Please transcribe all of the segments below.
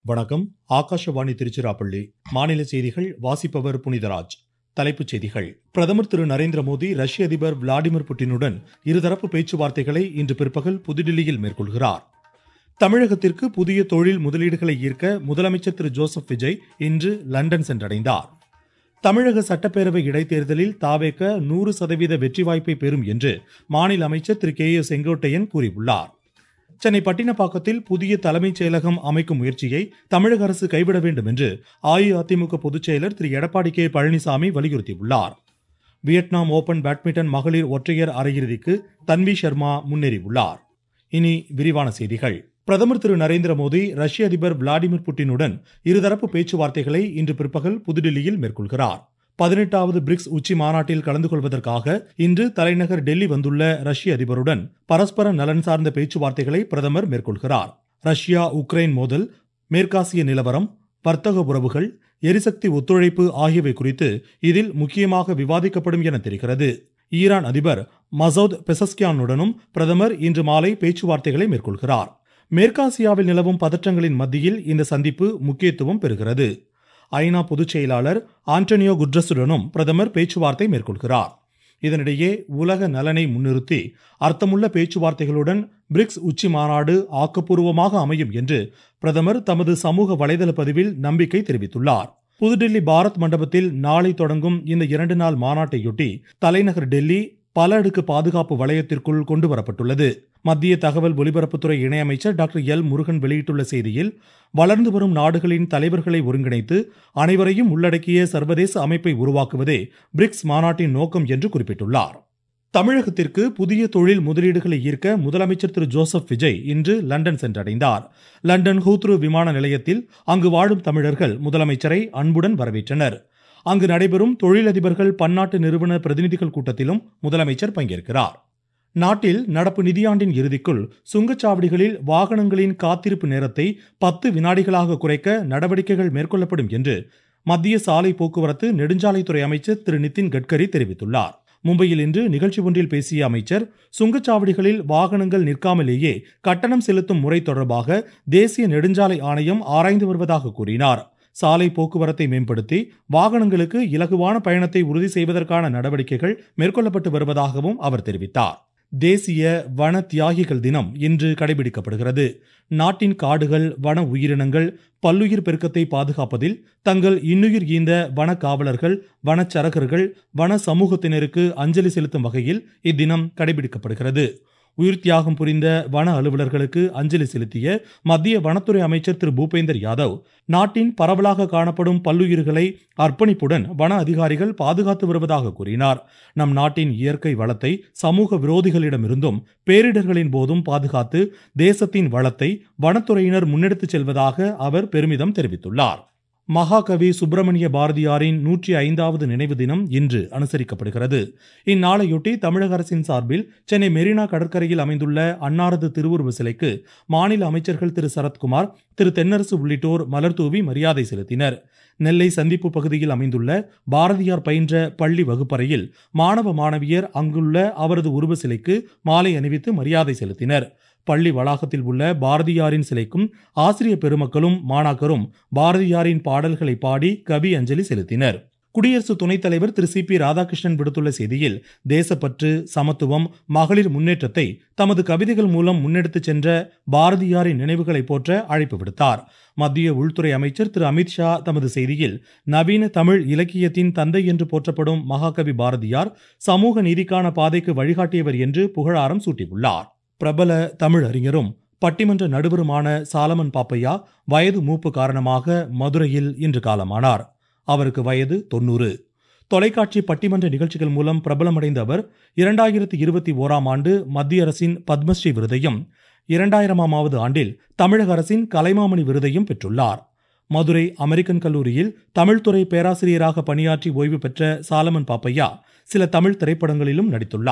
வணக்கம் ஆகாஷவாணி திருச்சிராப்பள்ளி மாநில செய்திகள் வாசிப்பவர் புனிதராஜ் தலைப்புச் செய்திகள் பிரதமர் திரு நரேந்திர மோடி ரஷ்ய அதிபர் விளாடிமிர் புட்டினுடன் இருதரப்பு பேச்சுவார்த்தைகளை இன்று பிற்பகல் புதுடில்லியில் மேற்கொள்கிறார் தமிழகத்திற்கு புதிய தொழில் முதலீடுகளை ஈர்க்க முதலமைச்சர் திரு ஜோசப் விஜய் இன்று லண்டன் சென்றடைந்தார் தமிழக சட்டப்பேரவை இடைத்தேர்தலில் தாவேக்க நூறு சதவீத வெற்றி வாய்ப்பை பெறும் என்று மாநில அமைச்சர் திரு கே ஏ செங்கோட்டையன் கூறியுள்ளார் சென்னை பட்டினப்பாக்கத்தில் புதிய தலைமைச் செயலகம் அமைக்கும் முயற்சியை தமிழக அரசு கைவிட வேண்டும் என்று அஇஅதிமுக பொதுச் செயலர் திரு எடப்பாடி கே பழனிசாமி வலியுறுத்தியுள்ளார் வியட்நாம் ஓபன் பேட்மிண்டன் மகளிர் ஒற்றையர் அரையிறுதிக்கு தன்வி சர்மா முன்னேறியுள்ளார் இனி விரிவான செய்திகள் பிரதமர் திரு நரேந்திர மோடி ரஷ்ய அதிபர் விளாடிமிர் புட்டினுடன் இருதரப்பு பேச்சுவார்த்தைகளை இன்று பிற்பகல் புதுடில்லியில் மேற்கொள்கிறார் பதினெட்டாவது பிரிக்ஸ் உச்சி மாநாட்டில் கலந்து கொள்வதற்காக இன்று தலைநகர் டெல்லி வந்துள்ள ரஷ்ய அதிபருடன் பரஸ்பர நலன் சார்ந்த பேச்சுவார்த்தைகளை பிரதமர் மேற்கொள்கிறார் ரஷ்யா உக்ரைன் மோதல் மேற்காசிய நிலவரம் வர்த்தக உறவுகள் எரிசக்தி ஒத்துழைப்பு ஆகியவை குறித்து இதில் முக்கியமாக விவாதிக்கப்படும் என தெரிகிறது ஈரான் அதிபர் மசௌத் பெசஸ்கியானுடனும் பிரதமர் இன்று மாலை பேச்சுவார்த்தைகளை மேற்கொள்கிறார் மேற்காசியாவில் நிலவும் பதற்றங்களின் மத்தியில் இந்த சந்திப்பு முக்கியத்துவம் பெறுகிறது ஐநா பொதுச் செயலாளர் ஆண்டனியோ குட்ரஸுடனும் பிரதமர் பேச்சுவார்த்தை மேற்கொள்கிறார் இதனிடையே உலக நலனை முன்னிறுத்தி அர்த்தமுள்ள பேச்சுவார்த்தைகளுடன் பிரிக்ஸ் உச்சி மாநாடு ஆக்கப்பூர்வமாக அமையும் என்று பிரதமர் தமது சமூக வலைதள பதிவில் நம்பிக்கை தெரிவித்துள்ளார் புதுடில்லி பாரத் மண்டபத்தில் நாளை தொடங்கும் இந்த இரண்டு நாள் மாநாட்டையொட்டி தலைநகர் டெல்லி பல அடுக்கு பாதுகாப்பு வளையத்திற்குள் கொண்டு வரப்பட்டுள்ளது மத்திய தகவல் ஒலிபரப்புத்துறை இணையமைச்சர் டாக்டர் எல் முருகன் வெளியிட்டுள்ள செய்தியில் வளர்ந்து வரும் நாடுகளின் தலைவர்களை ஒருங்கிணைத்து அனைவரையும் உள்ளடக்கிய சர்வதேச அமைப்பை உருவாக்குவதே பிரிக்ஸ் மாநாட்டின் நோக்கம் என்று குறிப்பிட்டுள்ளார் தமிழகத்திற்கு புதிய தொழில் முதலீடுகளை ஈர்க்க முதலமைச்சர் திரு ஜோசப் விஜய் இன்று லண்டன் சென்றடைந்தார் லண்டன் ஹூத்ரு விமான நிலையத்தில் அங்கு வாழும் தமிழர்கள் முதலமைச்சரை அன்புடன் வரவேற்றனர் அங்கு நடைபெறும் தொழிலதிபர்கள் பன்னாட்டு நிறுவன பிரதிநிதிகள் கூட்டத்திலும் முதலமைச்சர் பங்கேற்கிறார் நாட்டில் நடப்பு நிதியாண்டின் இறுதிக்குள் சுங்கச்சாவடிகளில் வாகனங்களின் காத்திருப்பு நேரத்தை பத்து வினாடிகளாக குறைக்க நடவடிக்கைகள் மேற்கொள்ளப்படும் என்று மத்திய சாலை போக்குவரத்து நெடுஞ்சாலைத்துறை அமைச்சர் திரு நிதின் கட்கரி தெரிவித்துள்ளார் மும்பையில் இன்று நிகழ்ச்சி ஒன்றில் பேசிய அமைச்சர் சுங்கச்சாவடிகளில் வாகனங்கள் நிற்காமலேயே கட்டணம் செலுத்தும் முறை தொடர்பாக தேசிய நெடுஞ்சாலை ஆணையம் ஆராய்ந்து வருவதாக கூறினார் சாலை போக்குவரத்தை மேம்படுத்தி வாகனங்களுக்கு இலகுவான பயணத்தை உறுதி செய்வதற்கான நடவடிக்கைகள் மேற்கொள்ளப்பட்டு வருவதாகவும் அவர் தெரிவித்தார் தேசிய வன தியாகிகள் தினம் இன்று கடைபிடிக்கப்படுகிறது நாட்டின் காடுகள் வன உயிரினங்கள் பல்லுயிர் பெருக்கத்தை பாதுகாப்பதில் தங்கள் இன்னுயிர் ஈந்த வன காவலர்கள் வனச்சரகர்கள் வன சமூகத்தினருக்கு அஞ்சலி செலுத்தும் வகையில் இத்தினம் கடைபிடிக்கப்படுகிறது உயிர் தியாகம் புரிந்த வன அலுவலர்களுக்கு அஞ்சலி செலுத்திய மத்திய வனத்துறை அமைச்சர் திரு பூபேந்தர் யாதவ் நாட்டின் பரவலாக காணப்படும் பல்லுயிர்களை அர்ப்பணிப்புடன் வன அதிகாரிகள் பாதுகாத்து வருவதாக கூறினார் நம் நாட்டின் இயற்கை வளத்தை சமூக விரோதிகளிடமிருந்தும் பேரிடர்களின் போதும் பாதுகாத்து தேசத்தின் வளத்தை வனத்துறையினர் முன்னெடுத்துச் செல்வதாக அவர் பெருமிதம் தெரிவித்துள்ளார் மகாகவி சுப்பிரமணிய பாரதியாரின் நூற்றி ஐந்தாவது நினைவு தினம் இன்று அனுசரிக்கப்படுகிறது இந்நாளையொட்டி தமிழக அரசின் சார்பில் சென்னை மெரினா கடற்கரையில் அமைந்துள்ள அன்னாரது திருவுருவ சிலைக்கு மாநில அமைச்சர்கள் திரு சரத்குமார் திரு தென்னரசு உள்ளிட்டோர் மலர்தூவி மரியாதை செலுத்தினர் நெல்லை சந்திப்பு பகுதியில் அமைந்துள்ள பாரதியார் பயின்ற பள்ளி வகுப்பறையில் மாணவ மாணவியர் அங்குள்ள அவரது உருவ சிலைக்கு மாலை அணிவித்து மரியாதை செலுத்தினர் பள்ளி வளாகத்தில் உள்ள பாரதியாரின் சிலைக்கும் ஆசிரிய பெருமக்களும் மாணாக்கரும் பாரதியாரின் பாடல்களை பாடி கவி அஞ்சலி செலுத்தினர் குடியரசு துணைத் தலைவர் திரு சி பி ராதாகிருஷ்ணன் விடுத்துள்ள செய்தியில் தேசப்பற்று சமத்துவம் மகளிர் முன்னேற்றத்தை தமது கவிதைகள் மூலம் முன்னெடுத்துச் சென்ற பாரதியாரின் நினைவுகளை போற்ற அழைப்பு விடுத்தார் மத்திய உள்துறை அமைச்சர் திரு அமித்ஷா தமது செய்தியில் நவீன தமிழ் இலக்கியத்தின் தந்தை என்று போற்றப்படும் மகாகவி பாரதியார் சமூக நீதிக்கான பாதைக்கு வழிகாட்டியவர் என்று புகழாரம் சூட்டியுள்ளார் பிரபல தமிழ் அறிஞரும் பட்டிமன்ற நடுவருமான சாலமன் பாப்பையா வயது மூப்பு காரணமாக மதுரையில் இன்று காலமானார் அவருக்கு வயது தொன்னூறு தொலைக்காட்சி பட்டிமன்ற நிகழ்ச்சிகள் மூலம் பிரபலமடைந்த அவர் இரண்டாயிரத்தி இருபத்தி ஓராம் ஆண்டு மத்திய அரசின் பத்மஸ்ரீ விருதையும் இரண்டாயிரமாவது ஆண்டில் தமிழக அரசின் கலைமாமணி விருதையும் பெற்றுள்ளார் மதுரை அமெரிக்கன் கல்லூரியில் தமிழ்துறை பேராசிரியராக பணியாற்றி ஓய்வு பெற்ற சாலமன் பாப்பையா சில தமிழ் திரைப்படங்களிலும் நடித்துள்ளார்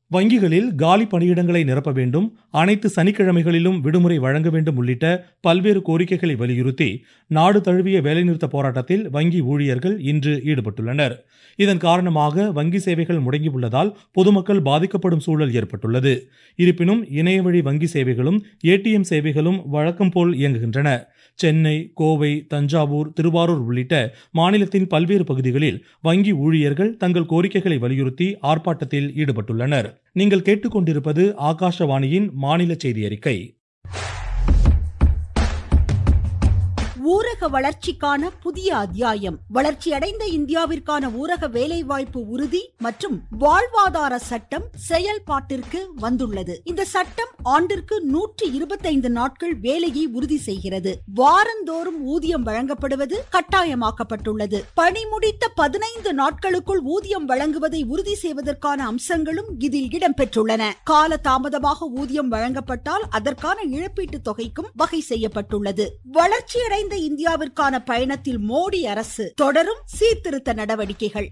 வங்கிகளில் காலி பணியிடங்களை நிரப்ப வேண்டும் அனைத்து சனிக்கிழமைகளிலும் விடுமுறை வழங்க வேண்டும் உள்ளிட்ட பல்வேறு கோரிக்கைகளை வலியுறுத்தி நாடு தழுவிய வேலைநிறுத்த போராட்டத்தில் வங்கி ஊழியர்கள் இன்று ஈடுபட்டுள்ளனர் இதன் காரணமாக வங்கி சேவைகள் முடங்கியுள்ளதால் பொதுமக்கள் பாதிக்கப்படும் சூழல் ஏற்பட்டுள்ளது இருப்பினும் இணையவழி வங்கி சேவைகளும் ஏடிஎம் சேவைகளும் வழக்கம் போல் இயங்குகின்றன சென்னை கோவை தஞ்சாவூர் திருவாரூர் உள்ளிட்ட மாநிலத்தின் பல்வேறு பகுதிகளில் வங்கி ஊழியர்கள் தங்கள் கோரிக்கைகளை வலியுறுத்தி ஆர்ப்பாட்டத்தில் ஈடுபட்டுள்ளனர் நீங்கள் கேட்டுக்கொண்டிருப்பது ஆகாஷவாணியின் மாநில செய்தி அறிக்கை ஊரக வளர்ச்சிக்கான புதிய அத்தியாயம் வளர்ச்சியடைந்த இந்தியாவிற்கான ஊரக வேலைவாய்ப்பு உறுதி மற்றும் வாழ்வாதார சட்டம் செயல்பாட்டிற்கு வந்துள்ளது இந்த சட்டம் ஆண்டிற்கு நூற்றி இருபத்தைந்து நாட்கள் வேலையை உறுதி செய்கிறது வாரந்தோறும் ஊதியம் வழங்கப்படுவது கட்டாயமாக்கப்பட்டுள்ளது பணி முடித்த பதினைந்து நாட்களுக்குள் ஊதியம் வழங்குவதை உறுதி செய்வதற்கான அம்சங்களும் இதில் இடம்பெற்றுள்ளன கால தாமதமாக ஊதியம் வழங்கப்பட்டால் அதற்கான இழப்பீட்டுத் தொகைக்கும் வகை செய்யப்பட்டுள்ளது வளர்ச்சியடைந்த இந்தியாவிற்கான பயணத்தில் மோடி அரசு தொடரும் சீர்திருத்த நடவடிக்கைகள்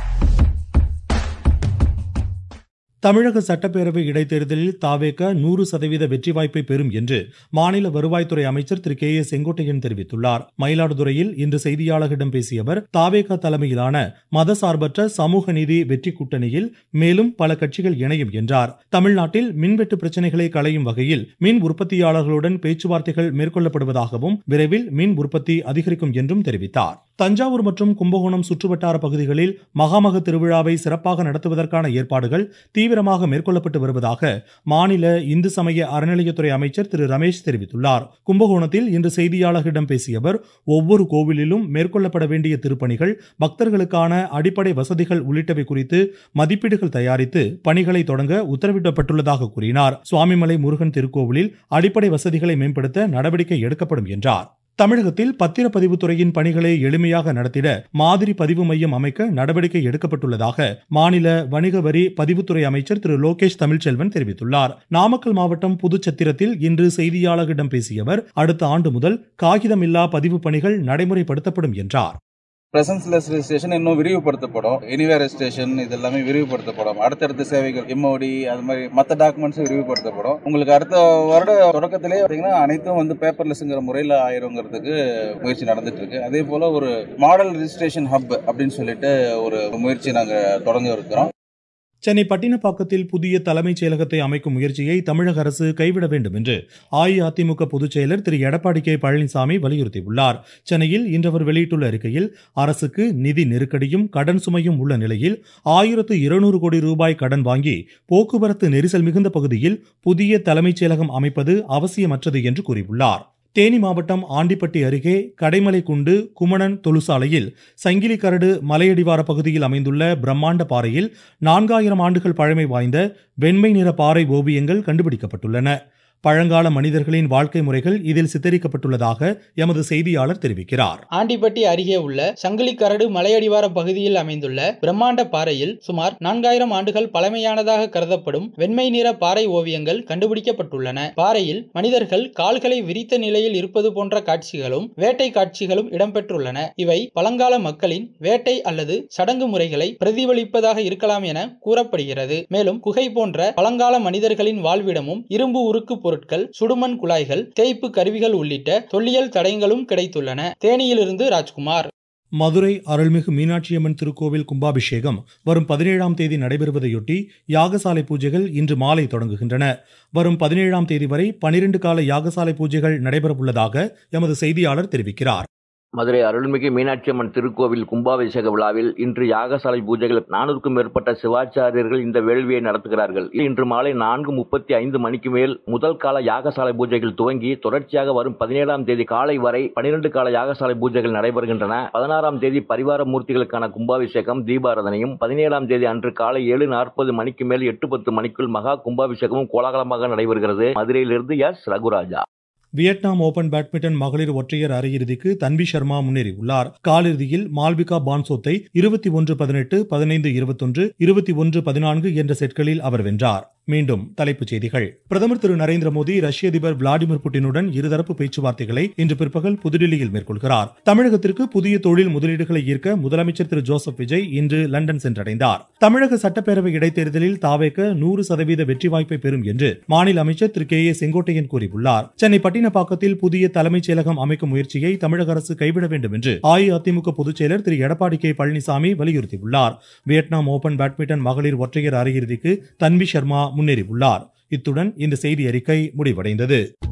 தமிழக சட்டப்பேரவை இடைத்தேர்தலில் தாவேக நூறு சதவீத வெற்றி வாய்ப்பை பெறும் என்று மாநில வருவாய்த்துறை அமைச்சர் திரு கே ஏ செங்கோட்டையன் தெரிவித்துள்ளார் மயிலாடுதுறையில் இன்று செய்தியாளர்களிடம் பேசிய அவர் தாவேக தலைமையிலான மதசார்பற்ற சமூக நீதி வெற்றி கூட்டணியில் மேலும் பல கட்சிகள் இணையும் என்றார் தமிழ்நாட்டில் மின்வெட்டு பிரச்சனைகளை களையும் வகையில் மின் உற்பத்தியாளர்களுடன் பேச்சுவார்த்தைகள் மேற்கொள்ளப்படுவதாகவும் விரைவில் மின் உற்பத்தி அதிகரிக்கும் என்றும் தெரிவித்தார் தஞ்சாவூர் மற்றும் கும்பகோணம் சுற்றுவட்டார பகுதிகளில் மகாமக திருவிழாவை சிறப்பாக நடத்துவதற்கான ஏற்பாடுகள் தீவிரமாக மேற்கொள்ளப்பட்டு வருவதாக மாநில இந்து சமய அறநிலையத்துறை அமைச்சர் திரு ரமேஷ் தெரிவித்துள்ளார் கும்பகோணத்தில் இன்று செய்தியாளர்களிடம் பேசிய அவர் ஒவ்வொரு கோவிலிலும் மேற்கொள்ளப்பட வேண்டிய திருப்பணிகள் பக்தர்களுக்கான அடிப்படை வசதிகள் உள்ளிட்டவை குறித்து மதிப்பீடுகள் தயாரித்து பணிகளை தொடங்க உத்தரவிடப்பட்டுள்ளதாக கூறினார் சுவாமிமலை முருகன் திருக்கோவிலில் அடிப்படை வசதிகளை மேம்படுத்த நடவடிக்கை எடுக்கப்படும் என்றார் தமிழகத்தில் பத்திரப்பதிவுத்துறையின் பணிகளை எளிமையாக நடத்திட மாதிரி பதிவு மையம் அமைக்க நடவடிக்கை எடுக்கப்பட்டுள்ளதாக மாநில வணிக வரி பதிவுத்துறை அமைச்சர் திரு லோகேஷ் தமிழ்ச்செல்வன் தெரிவித்துள்ளார் நாமக்கல் மாவட்டம் புதுச்சத்திரத்தில் இன்று செய்தியாளர்களிடம் பேசிய அவர் அடுத்த ஆண்டு முதல் காகிதமில்லா பதிவு பணிகள் நடைமுறைப்படுத்தப்படும் என்றார் பிரசன்ஸ்லெஸ் ரெஜிஸ்ட்ரேஷன் இன்னும் விரிவுபடுத்தப்படும் எனிவேர் ரெஜிஸ்ட்ரேஷன் இது எல்லாமே விரிவுபடுத்தப்படும் அடுத்தடுத்த சேவைகள் எம்ஓடி அது மாதிரி மற்ற டாக்குமெண்ட்ஸும் விரிவுபடுத்தப்படும் உங்களுக்கு அடுத்த வருட தொடக்கத்திலே பார்த்தீங்கன்னா அனைத்தும் வந்து பேப்பர்லெஸ்ங்கிற முறையில் ஆயிருங்கிறதுக்கு முயற்சி நடந்துட்டு இருக்கு அதே போல ஒரு மாடல் ரெஜிஸ்ட்ரேஷன் ஹப் அப்படின்னு சொல்லிட்டு ஒரு முயற்சி நாங்கள் தொடங்க இருக்கிறோம் சென்னை பட்டினப்பாக்கத்தில் புதிய தலைமைச் செயலகத்தை அமைக்கும் முயற்சியை தமிழக அரசு கைவிட வேண்டும் என்று அஇஅதிமுக பொதுச் செயலர் திரு எடப்பாடி கே பழனிசாமி வலியுறுத்தியுள்ளார் சென்னையில் இன்று அவர் வெளியிட்டுள்ள அறிக்கையில் அரசுக்கு நிதி நெருக்கடியும் கடன் சுமையும் உள்ள நிலையில் ஆயிரத்து இருநூறு கோடி ரூபாய் கடன் வாங்கி போக்குவரத்து நெரிசல் மிகுந்த பகுதியில் புதிய தலைமைச் செயலகம் அமைப்பது அவசியமற்றது என்று கூறியுள்ளார் தேனி மாவட்டம் ஆண்டிப்பட்டி அருகே கடைமலை குண்டு குமணன் தொழுசாலையில் சங்கிலி கரடு மலையடிவார பகுதியில் அமைந்துள்ள பிரம்மாண்ட பாறையில் நான்காயிரம் ஆண்டுகள் பழமை வாய்ந்த வெண்மை நிற பாறை ஓவியங்கள் கண்டுபிடிக்கப்பட்டுள்ளன பழங்கால மனிதர்களின் வாழ்க்கை முறைகள் இதில் சித்தரிக்கப்பட்டுள்ளதாக எமது செய்தியாளர் தெரிவிக்கிறார் ஆண்டிப்பட்டி அருகே உள்ள சங்கிலிக்கரடு மலையடிவார பகுதியில் அமைந்துள்ள பிரம்மாண்ட பாறையில் சுமார் நான்காயிரம் ஆண்டுகள் பழமையானதாக கருதப்படும் வெண்மை நிற பாறை ஓவியங்கள் கண்டுபிடிக்கப்பட்டுள்ளன பாறையில் மனிதர்கள் கால்களை விரித்த நிலையில் இருப்பது போன்ற காட்சிகளும் வேட்டை காட்சிகளும் இடம்பெற்றுள்ளன இவை பழங்கால மக்களின் வேட்டை அல்லது சடங்கு முறைகளை பிரதிபலிப்பதாக இருக்கலாம் என கூறப்படுகிறது மேலும் குகை போன்ற பழங்கால மனிதர்களின் வாழ்விடமும் இரும்பு உருக்கு பொருட்கள் சுடுமண் குழாய்கள் தேய்ப்பு கருவிகள் உள்ளிட்ட தொல்லியல் தடயங்களும் கிடைத்துள்ளன தேனியிலிருந்து ராஜ்குமார் மதுரை அருள்மிகு மீனாட்சியம்மன் திருக்கோவில் கும்பாபிஷேகம் வரும் பதினேழாம் தேதி நடைபெறுவதையொட்டி யாகசாலை பூஜைகள் இன்று மாலை தொடங்குகின்றன வரும் பதினேழாம் தேதி வரை பனிரெண்டு கால யாகசாலை பூஜைகள் நடைபெறவுள்ளதாக எமது செய்தியாளர் தெரிவிக்கிறார் மதுரை அருள்மிகு மீனாட்சியம்மன் திருக்கோவில் கும்பாபிஷேக விழாவில் இன்று யாகசாலை பூஜைகள் நானூறுக்கும் மேற்பட்ட சிவாச்சாரியர்கள் இந்த வேள்வியை நடத்துகிறார்கள் இன்று மாலை நான்கு முப்பத்தி ஐந்து மணிக்கு மேல் முதல் கால யாகசாலை பூஜைகள் துவங்கி தொடர்ச்சியாக வரும் பதினேழாம் தேதி காலை வரை பனிரெண்டு கால யாகசாலை பூஜைகள் நடைபெறுகின்றன பதினாறாம் தேதி பரிவார மூர்த்திகளுக்கான கும்பாபிஷேகம் தீபாரதனையும் பதினேழாம் தேதி அன்று காலை ஏழு நாற்பது மணிக்கு மேல் எட்டு பத்து மணிக்குள் மகா கும்பாபிஷேகமும் கோலாகலமாக நடைபெறுகிறது மதுரையிலிருந்து S Raguraja Vietnam open badminton மகளிர் ஒற்றையர் அரையிறுதிக்கு தன்வி சர்மா முன்னேறியுள்ளார் காலிறுதியில் மால்விகா பான்சோத்தை இருபத்தி ஒன்று பதினெட்டு பதினைந்து இருபத்தொன்று இருபத்தி ஒன்று பதினான்கு என்ற செட்களில் அவர் வென்றார் மீண்டும் தலைப்புச் செய்திகள் பிரதமர் திரு நரேந்திர மோடி ரஷ்ய அதிபர் விளாடிமிர் புட்டினுடன் இருதரப்பு பேச்சுவார்த்தைகளை இன்று பிற்பகல் புதுடில்லியில் மேற்கொள்கிறார் தமிழகத்திற்கு புதிய தொழில் முதலீடுகளை ஈர்க்க முதலமைச்சர் திரு ஜோசப் விஜய் இன்று லண்டன் சென்றடைந்தார் தமிழக சட்டப்பேரவை இடைத்தேர்தலில் தாவேக்க நூறு சதவீத வெற்றி வாய்ப்பை பெறும் என்று மாநில அமைச்சர் திரு கே ஏ செங்கோட்டையன் கூறியுள்ளார் சென்னை பட்டினப்பாக்கத்தில் புதிய தலைமைச் செயலகம் அமைக்கும் முயற்சியை தமிழக அரசு கைவிட வேண்டும் என்று அஇஅதிமுக பொதுச் செயலர் திரு எடப்பாடி கே பழனிசாமி வலியுறுத்தியுள்ளார் வியட்நாம் ஓபன் பேட்மிண்டன் மகளிர் ஒற்றையர் அரையிறுதிக்கு தன்வி சர்மா முன்னேறியுள்ளார் இத்துடன் இந்த செய்தி அறிக்கை முடிவடைந்தது